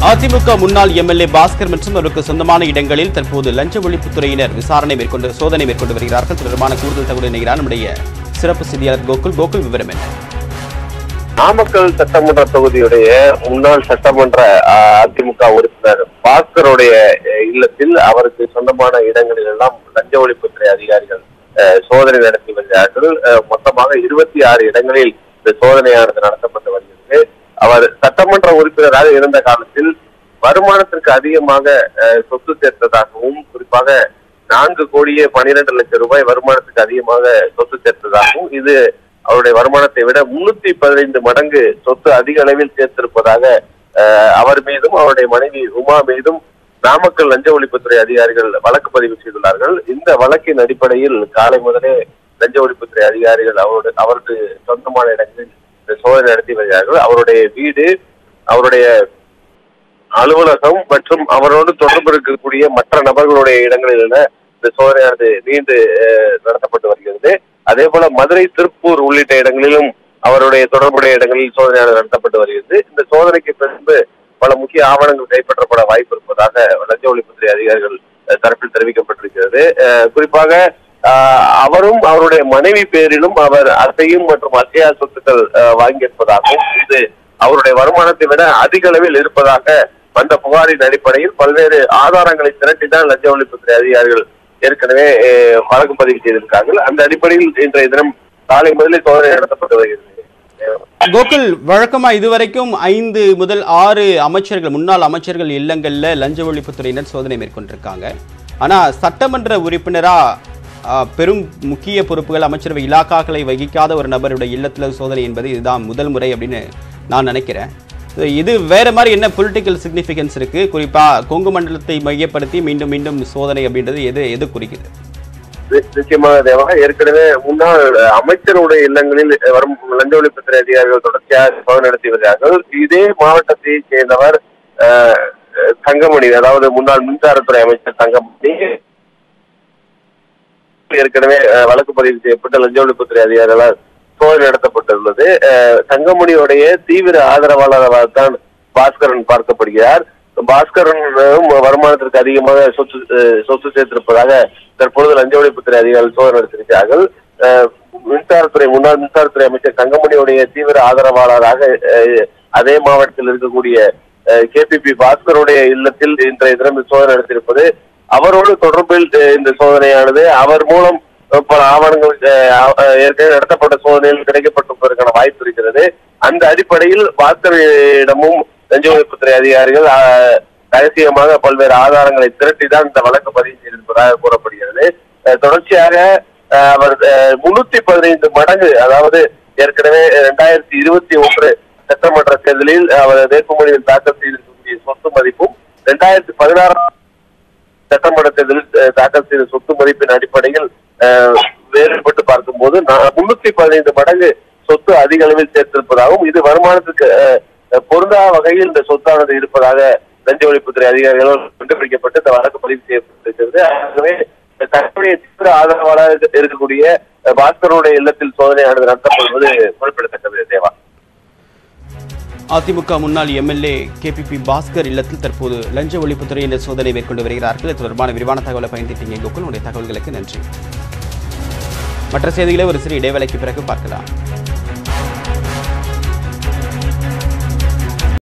அதிமுக முன்னாள் எம்எல்ஏ பாஸ்கர் மற்றும் அவருக்கு சொந்தமான இடங்களில் தற்போது லஞ்ச ஒழிப்புத்துறையினர் விசாரணை மேற்கொண்டு சோதனை மேற்கொண்டு வருகிறார்கள் தொடர்பான கூடுதல் தகவல் இணைகிறார் நம்முடைய சிறப்பு செய்தியாளர் கோகுல் கோகுல் விவரம் என்ன நாமக்கல் சட்டமன்ற தொகுதியுடைய முன்னாள் சட்டமன்ற அஹ், அதிமுக உறுப்பினர் பாஸ்கருடைய அஹ், இல்லத்தில் அவருக்கு சொந்தமான இடங்களில் எல்லாம் லஞ்ச ஒழிப்புத்துறை அதிகாரிகள் அஹ், சோதனை நடத்தி வருகிறார்கள் அஹ், மொத்தமாக இருபத்தி ஆறு இடங்களில் இந்த சோதனையானது நடத்தப்பட்டு வருகிறது அவர் சட்டமன்ற உறுப்பினராக இருந்த காலத்தில் வருமானத்திற்கு அதிகமாக அஹ், சொத்து சேர்த்ததாகவும் குறிப்பாக நான்கு கோடியே பனிரெண்டு லட்சம் ரூபாய் வருமானத்துக்கு அதிகமாக சொத்து சேர்த்ததாகவும் இது அவருடைய வருமானத்தை விட முன்னூத்தி பதினைந்து மடங்கு சொத்து அதிக அளவில் சேர்த்திருப்பதாக அஹ், அவர் மீதும் அவருடைய மனைவி உமா மீதும் நாமக்கல் லஞ்ச ஒழிப்புத்துறை அதிகாரிகள் வழக்கு பதிவு செய்துள்ளார்கள் இந்த வழக்கின் அடிப்படையில் காலை முதலே லஞ்ச ஒழிப்புத்துறை அதிகாரிகள் அவரோட அவரது சொந்தமான இடங்களில் இந்த சோதனை நடத்தி வருகிறார்கள் அவருடைய வீடு அவருடைய அலுவலகம் மற்றும் அவரோடு தொடர்பு இருக்கக்கூடிய மற்ற நபர்களுடைய இடங்களில் என இந்த சோதனையானது நீண்டு அஹ், நடத்தப்பட்டு வருகிறது அதே போல மதுரை திருப்பூர் உள்ளிட்ட இடங்களிலும் அவருடைய தொடர்புடைய இடங்களில் சோதனையானது நடத்தப்பட்டு வருகிறது இந்த சோதனைக்கு பின்பு பல முக்கிய ஆவணங்கள் கைப்பற்றப்பட வாய்ப்பு இருப்பதாக லஞ்ச ஒழிப்புத்துறை அதிகாரிகள் அஹ், தரப்பில் தெரிவிக்கப்பட்டிருக்கிறது அஹ், குறிப்பாக ஆஹ், அவரும் அவருடைய மனைவி பேரிலும் அவர் அசையும் மற்றும் அசையா சொத்துக்கள் அஹ், வாங்கியிருப்பதாகவும் இது அவருடைய வருமானத்தை விட அதிக அளவில் இருப்பதாக வந்த புகாரின் அடிப்படையில் பல்வேறு ஆதாரங்களை திரட்டிதான் லஞ்ச ஒழிப்புத்துறை அதிகாரிகள் ஏற்கனவே அஹ், வழக்கு பதிவு செய்திருக்கார்கள் அந்த அடிப்படையில் இன்றைய தினம் காலை முதலில் சோதனை நடத்தப்பட்டு வருகிறது கோகுல் வழக்கமா இதுவரைக்கும் ஐந்து முதல் ஆறு அமைச்சர்கள் முன்னாள் அமைச்சர்கள் இல்லங்கள்ல லஞ்ச ஒழிப்புத்துறையினர் சோதனை மேற்கொண்டிருக்காங்க ஆனா சட்டமன்ற உறுப்பினரா ஆ, பெரும் முக்கிய பொறுப்புகள் அமைச்சரவை இலாக்காக்களை வகிக்காத ஒரு நபருடைய இல்லத்துல சோதனை என்பது இதுதான் முதல் முறை அப்படின்னு நான் நினைக்கிறேன் இது வேற மாதிரி என்ன பொலிட்டிக்கல் சிக்னிஃபிகன்ஸ் இருக்கு குறிப்பா கொங்கு மண்டலத்தை மையப்படுத்தி மீண்டும் மீண்டும் சோதனை அப்படின்றது எது எது குறிக்குது நி- நிச்சயமாக தேவா ஏற்கனவே முன்னாள் அமைச்சருடைய இல்லங்களில் வரும் லஞ்ச ஒழிப்புத்துறை அதிகாரிகள் தொடர்ச்சியாக சோதனை நடத்தி வருகிறார்கள் இதே மாவட்டத்தை சேர்ந்தவர் அஹ், அஹ், தங்கமணி அதாவது முன்னாள் மின்சாரத்துறை அமைச்சர் தங்கமணி ஏற்கனவே அஹ், வழக்கு பதிவு செய்யப்பட்ட லஞ்ச ஒழிப்புத்துறை அதிகாரிகளால் சோதனை நடத்தப்பட்டுள்ளது அஹ், தங்கமணியுடைய தீவிர ஆதரவாளராக தான் பாஸ்கரன் பார்க்கப்படுகிறார் பாஸ்கரனும் வருமானத்திற்கு அதிகமாக சொத்து அஹ், சொத்து சேர்த்திருப்பதாக தற்பொழுது லஞ்ச ஒழிப்புத்துறை அதிகாரிகள் சோதனை நடத்தியிருக்கிறார்கள் அஹ், மின்சாரத்துறை முன்னாள் மின்சாரத்துறை அமைச்சர் தங்கமணியுடைய தீவிர ஆதரவாளராக அஹ், அதே மாவட்டத்தில் இருக்கக்கூடிய கேபிபி பாஸ்கருடைய இல்லத்தில் இன்றைய தினம் இந்த சோதனை நடத்தியிருப்பது அவரோடு தொடர்பில் அஹ், இந்த சோதனையானது அவர் மூலம் அஹ், பல ஆவணங்கள் அஹ், அஹ், ஏற்கனவே நடத்தப்பட்ட சோதனையில் கிடைக்கப்பட்டிருப்பதற்கான வாய்ப்பு இருக்கிறது அந்த அடிப்படையில் பாஸ்கரிடமும் லஞ்ச ஒழிப்புத்துறை அதிகாரிகள் அஹ், ரகசியமாக பல்வேறு ஆதாரங்களை திரட்டி தான் இந்த வழக்கு பதிவு செய்திருப்பதாக கூறப்படுகிறது அஹ், தொடர்ச்சியாக அஹ், அவர் முன்னூத்தி பதினைந்து மடங்கு அதாவது ஏற்கனவே இரண்டாயிரத்தி இருபத்தி ஒன்று சட்டமன்ற தேர்தலில் அவர் வேட்புமனுவில் தாக்கல் செய்திருக்கக்கூடிய சொத்து மதிப்பும் இரண்டாயிரத்தி பதினாறாம் சட்டமன்ற தேர்தலில் அஹ், தாக்கல் செய்த சொத்து மதிப்பின் அடிப்படையில் அஹ், வேறுபட்டு பார்க்கும்போது முன்னூத்தி பதினைந்து மடங்கு சொத்து அதிக அளவில் சேர்த்திருப்பதாகவும் இது வருமானத்துக்கு அஹ், அஹ், பொருந்தாத வகையில் இந்த சொத்தானது இருப்பதாக லஞ்ச ஒழிப்புத்துறை அதிகாரிகளால் கண்டுபிடிக்கப்பட்டு இந்த வழக்கு பதிவு செய்யப்பட்டிருக்கிறது ஆகவே தன்னுடைய தீவிர ஆதரவாளராக இருக்கக்கூடிய அஹ், பாஸ்கருடைய இல்லத்தில் சோதனையானது நடத்தப்படுவது குறிப்பிடத்தக்கது தேவா அதிமுக முன்னாள் எம்எல்ஏ கேபிபி பாஸ்கர் இல்லத்தில் தற்போது லஞ்ச ஒழிப்புத்துறையினர் சோதனை மேற்கொண்டு வருகிறார்கள் இது தொடர்பான விரிவான தகவலை பயந்துட்டீங்க கோகுல் உடைய தகவல்களுக்கு நன்றி மற்ற செய்திகளை ஒரு சிறு இடைவேளைக்கு பிறகு பார்க்கலாம்